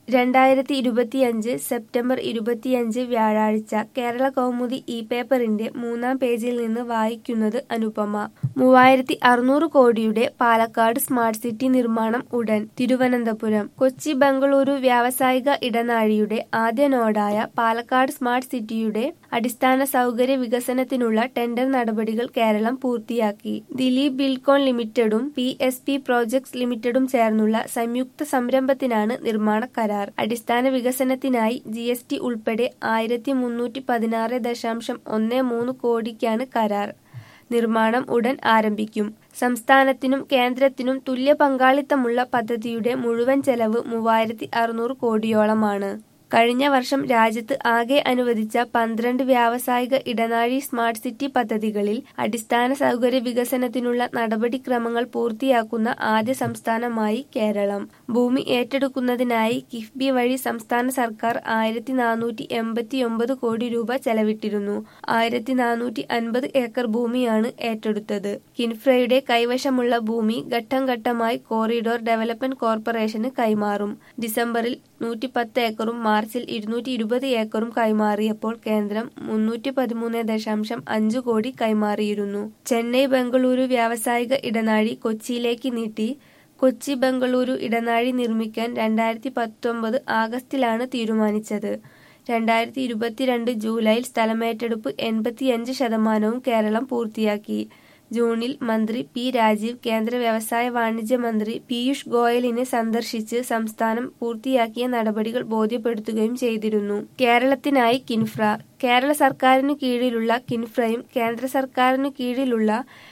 രണ്ടായിരത്തി ഇരുപത്തിയഞ്ച് സെപ്റ്റംബർ ഇരുപത്തിയഞ്ച് വ്യാഴാഴ്ച കേരള കൗമുദി ഇ പേപ്പറിന്റെ മൂന്നാം പേജിൽ നിന്ന് വായിക്കുന്നത് അനുപമ മൂവായിരത്തി അറുന്നൂറ് കോടിയുടെ പാലക്കാട് സ്മാർട്ട് സിറ്റി നിർമ്മാണം ഉടൻ തിരുവനന്തപുരം കൊച്ചി ബംഗളൂരു വ്യാവസായിക ഇടനാഴിയുടെ ആദ്യ നോഡായ പാലക്കാട് സ്മാർട്ട് സിറ്റിയുടെ അടിസ്ഥാന സൗകര്യ വികസനത്തിനുള്ള ടെൻഡർ നടപടികൾ കേരളം പൂർത്തിയാക്കി ദിലീപ് ബിൽകോൺ ലിമിറ്റഡും പി എസ് പി പ്രോജക്ട്സ് ലിമിറ്റഡും ചേർന്നുള്ള സംയുക്ത സംരംഭത്തിനാണ് നിർമ്മാണ കരാർ അടിസ്ഥാന വികസനത്തിനായി ജി എസ് ടി ഉൾപ്പെടെ ആയിരത്തി മുന്നൂറ്റി പതിനാറ് ദശാംശം ഒന്ന് മൂന്ന് കോടിക്കാണ് കരാർ നിർമ്മാണം ഉടൻ ആരംഭിക്കും സംസ്ഥാനത്തിനും കേന്ദ്രത്തിനും തുല്യ പങ്കാളിത്തമുള്ള പദ്ധതിയുടെ മുഴുവൻ ചെലവ് മൂവായിരത്തി അറുന്നൂറ് കോടിയോളമാണ് കഴിഞ്ഞ വർഷം രാജ്യത്ത് ആകെ അനുവദിച്ച പന്ത്രണ്ട് വ്യാവസായിക ഇടനാഴി സ്മാർട്ട് സിറ്റി പദ്ധതികളിൽ അടിസ്ഥാന സൗകര്യ വികസനത്തിനുള്ള നടപടിക്രമങ്ങൾ പൂർത്തിയാക്കുന്ന ആദ്യ സംസ്ഥാനമായി കേരളം ഭൂമി ഏറ്റെടുക്കുന്നതിനായി കിഫ്ബി വഴി സംസ്ഥാന സർക്കാർ ആയിരത്തി നാനൂറ്റി എൺപത്തിയൊമ്പത് കോടി രൂപ ചെലവിട്ടിരുന്നു ആയിരത്തി നാനൂറ്റി അൻപത് ഏക്കർ ഭൂമിയാണ് ഏറ്റെടുത്തത് കിൻഫ്രയുടെ കൈവശമുള്ള ഭൂമി ഘട്ടം ഘട്ടമായി കോറിഡോർ ഡെവലപ്മെന്റ് കോർപ്പറേഷന് കൈമാറും ഡിസംബറിൽ നൂറ്റി പത്ത് ഏക്കറും മാർച്ചിൽ ഇരുന്നൂറ്റി ഇരുപത് ഏക്കറും കൈമാറിയപ്പോൾ കേന്ദ്രം മുന്നൂറ്റി പതിമൂന്ന് ദശാംശം അഞ്ച് കോടി കൈമാറിയിരുന്നു ചെന്നൈ ബംഗളൂരു വ്യാവസായിക ഇടനാഴി കൊച്ചിയിലേക്ക് നീട്ടി കൊച്ചി ബംഗളൂരു ഇടനാഴി നിർമ്മിക്കാൻ രണ്ടായിരത്തി പത്തൊമ്പത് ആഗസ്റ്റിലാണ് തീരുമാനിച്ചത് രണ്ടായിരത്തി ഇരുപത്തിരണ്ട് ജൂലൈയിൽ സ്ഥലമേറ്റെടുപ്പ് എൺപത്തിയഞ്ച് ശതമാനവും കേരളം പൂർത്തിയാക്കി ജൂണിൽ മന്ത്രി പി രാജീവ് കേന്ദ്ര വ്യവസായ വാണിജ്യ മന്ത്രി പീയൂഷ് ഗോയലിനെ സന്ദർശിച്ച് സംസ്ഥാനം പൂർത്തിയാക്കിയ നടപടികൾ ബോധ്യപ്പെടുത്തുകയും ചെയ്തിരുന്നു കേരളത്തിനായി കിൻഫ്ര കേരള സർക്കാരിനു കീഴിലുള്ള കിൻഫ്രയും കേന്ദ്ര സർക്കാരിനു കീഴിലുള്ള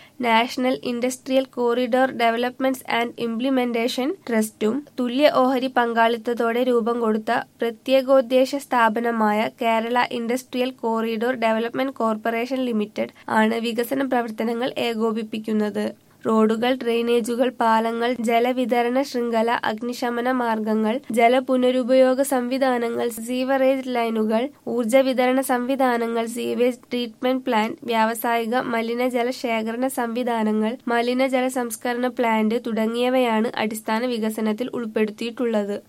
national industrial corridor developments and implementation ട്രസ്റ്റും തുല്യ ഓഹരി പങ്കാളിത്തത്തോടെ രൂപം കൊടുത്ത പ്രത്യേകോദ്ദേശ സ്ഥാപനമായ Kerala industrial corridor development corporation limited ആണ് വികസന പ്രവർത്തനങ്ങൾ ഏകോപിപ്പിക്കുന്നത് റോഡുകൾ ഡ്രെയിനേജുകൾ പാലങ്ങൾ ജലവിതരണ ശൃംഖല അഗ്നിശമന മാർഗങ്ങൾ ജലപുനരുപയോഗ സംവിധാനങ്ങൾ സീവറേജ് ലൈനുകൾ ഊർജ വിതരണ സംവിധാനങ്ങൾ സീവേജ് ട്രീറ്റ്മെന്റ് പ്ലാന്റ് വ്യാവസായിക മലിനജല ശേഖരണ സംവിധാനങ്ങൾ മലിനജല സംസ്കരണ പ്ലാന്റ് തുടങ്ങിയവയാണ് അടിസ്ഥാന വികസനത്തിൽ ഉൾപ്പെടുത്തിയിട്ടുള്ളത്